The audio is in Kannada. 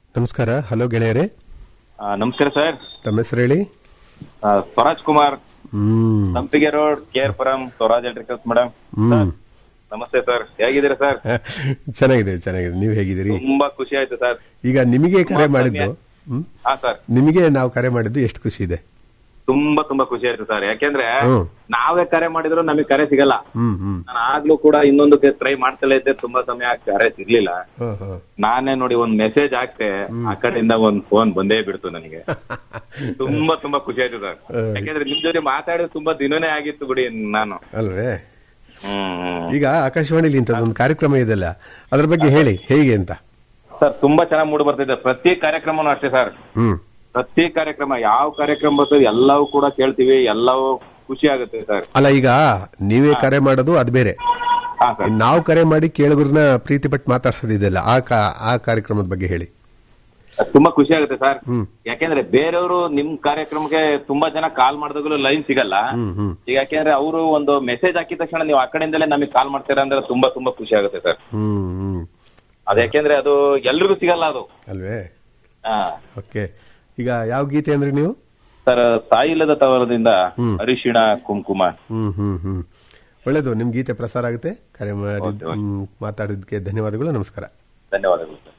ನಮಸ್ಕಾರ ಹಲೋ ಗೆಳೆಯರೇ ಆ, ನಮಸ್ಕಾರ ಸರ್ ತಮ್ಮ ಹೆಸರು ಹೇಳಿ ಆ, ಸ್ವರಾಜ್ ಕುಮಾರ್ ಹ್ಮ್ ಸಂಪಿಗೆ ರೋಡ್ ಕೇರ್ ಪುರಂ ಸ್ವರಾಜ್ ಎಲೆಕ್ಟ್ರಿಕಲ್ಸ್ ಮೇಡಮ್ ಹ್ಮ್ ನಮಸ್ತೆ ಸರ್ ಹೇಗಿದ್ದೀರಾ ಸರ್ ಚೆನ್ನಾಗಿದೆ ಚೆನ್ನಾಗಿದೆ ನೀವು ಹೇಗಿದ್ದೀರಿ ತುಂಬಾ ಖುಷಿ ಆಯ್ತು ಸರ್ ಈಗ ನಿಮಗೆ ಕರೆ ತುಂಬಾ ಮಾಡಿದ್ದು ಸಮಯ. ಹ್ಮ್? ಹಾ ಸರ್ ನಿಮಗೆ ನಾವು ಕರೆ ಮಾಡಿದ್ದು ಎಷ್ಟು ಖುಷಿ ಇದೆ ತುಂಬಾ ತುಂಬಾ ಖುಷಿ ಆಯ್ತು ಸರ್ ಯಾಕೆಂದ್ರೆ ಹ್ಮ್. ನಾವೇ ಕರೆ ಮಾಡಿದ್ರು ನಮಗೆ ಕರೆ ಸಿಗಲ್ಲ ಹ್ಮ್ ಹ್ಮ್ ನಾನು ಆಗ್ಲೂ ಕೂಡ ಇನ್ನೊಂದು ಟ್ರೈ ಮಾಡ್ತಲೇ ಇದ್ದೆ ತುಂಬಾ ಸಮಯ ಕರೆ ಸಿಗ್ಲಿಲ್ಲ ಹ, ಹ. ನಾನೇ ನೋಡಿ ಒಂದ್ ಮೆಸೇಜ್ ಹಾಕ್ತೆ ಆ ಕಡೆಯಿಂದ ಒಂದ್ ಫೋನ್ ಬಂದೇ ಬಿಡ್ತು ನನಗೆ ತುಂಬಾ ತುಂಬಾ ಖುಷಿ ಆಯ್ತು ಸರ್ ಹ್ಮ್. ಯಾಕೆಂದ್ರೆ ನಿಮ್ ಜೊತೆ ಮಾತಾಡಿದ್ರೆ ತುಂಬಾ ದಿನನೇ ಆಗಿತ್ತು ಬಿಡಿ ನಾನು ಅಲ್ವೇ ಹ್ಮ್ ಹ್ಮ್. ಈಗ ಆಕಾಶವಾಣಿಲಿ ಇಂಥದ್ದೊಂದು ಕಾರ್ಯಕ್ರಮ ಇದೆಲ್ಲ ಅದ್ರ ಬಗ್ಗೆ ಹೇಳಿ ಹೇಗೆ ಅಂತ ಸರ್ ತುಂಬಾ ಚೆನ್ನಾಗಿ ಮೂಡ್ ಬರ್ತಿದೆ ಪ್ರತಿ ಕಾರ್ಯಕ್ರಮನೂ ಅಷ್ಟೇ ಸರ್ ಹ್ಮ್ ಪ್ರತಿ ಕಾರ್ಯಕ್ರಮ ಯಾವ ಕಾರ್ಯಕ್ರಮ ಬರ್ತದೆ ಎಲ್ಲವೂ ಕೂಡ ಕೇಳ್ತೀವಿ ಎಲ್ಲವೂ ಖುಷಿ ಆಗುತ್ತೆ ಸರ್ ಅಲ್ಲ ಈಗ ನೀವೇ ಕರೆ ಮಾಡೋದು ಅದು ಬೇರೆ ಹಾ ಸರ್ ನಾವು ಕರೆ ಮಾಡಿ ಕೇಳುಗರನ್ನ ಪ್ರೀತಿ ಪಟ್ಟು ಮಾತಾಡ್ಸೋದಿದೆಯಲ್ಲ ಆ ಕಾ- ಆ ಕಾರ್ಯಕ್ರಮದ ಬಗ್ಗೆ ಹೇಳಿ ತುಂಬಾ ಖುಷಿ ಆಗುತ್ತೆ ಸರ್ ಹ್ಮ್. ಯಾಕೆಂದ್ರೆ ಬೇರೆಯವರು ನಿಮ್ ಕಾರ್ಯಕ್ರಮಕ್ಕೆ ತುಂಬಾ ಜನ ಕಾಲ್ ಮಾಡಿದಾಗಲೂ ಲೈನ್ ಸಿಗಲ್ಲ ಹ್ಮ್ ಹ್ಮ್ ಈಗ ಯಾಕೆಂದ್ರೆ ಅವರು ಒಂದು ಮೆಸೇಜ್ ಹಾಕಿದ ತಕ್ಷಣ ನೀವು ಆ ಕಡೆಯಿಂದಲೇ ನಮಗೆ ಕಾಲ್ ಮಾಡ್ತೀರಾ ಅಂದ್ರೆ ತುಂಬಾ ತುಂಬಾ ಖುಷಿ ಆಗುತ್ತೆ ಸರ್ ಹ್ಮ್ ಹ್ಮ್ ಅದು ಯಾಕೆಂದ್ರೆ ಅದು ಎಲ್ರಿಗೂ ಸಿಗಲ್ಲ ಅದು ಅಲ್ವೇ ಹಾ ಓಕೆ ಈಗ ಯಾವ ಗೀತೆ ಅಂದ್ರೆ ನೀವು ಸರ್ ಸಾಯಿಲ್ಲದ ತವರದಿಂದ ಹ್ಮ್. ಅರಿಶಿಣ ಕುಂಕುಮ ಹ್ಮ್ ಹ್ಮ್ ಹ್ಮ್ ಒಳ್ಳೇದು ನಿಮ್ ಗೀತೆ ಪ್ರಸಾರ ಆಗುತ್ತೆ ಕರೆ ಮಾಡಿ ಓಕೆ, ಓಕೆ. ಹ್ಮ್, ಮಾತಾಡಿದ್ದಕ್ಕೆ ಧನ್ಯವಾದಗಳು ನಮಸ್ಕಾರ ಧನ್ಯವಾದಗಳು ಸರ್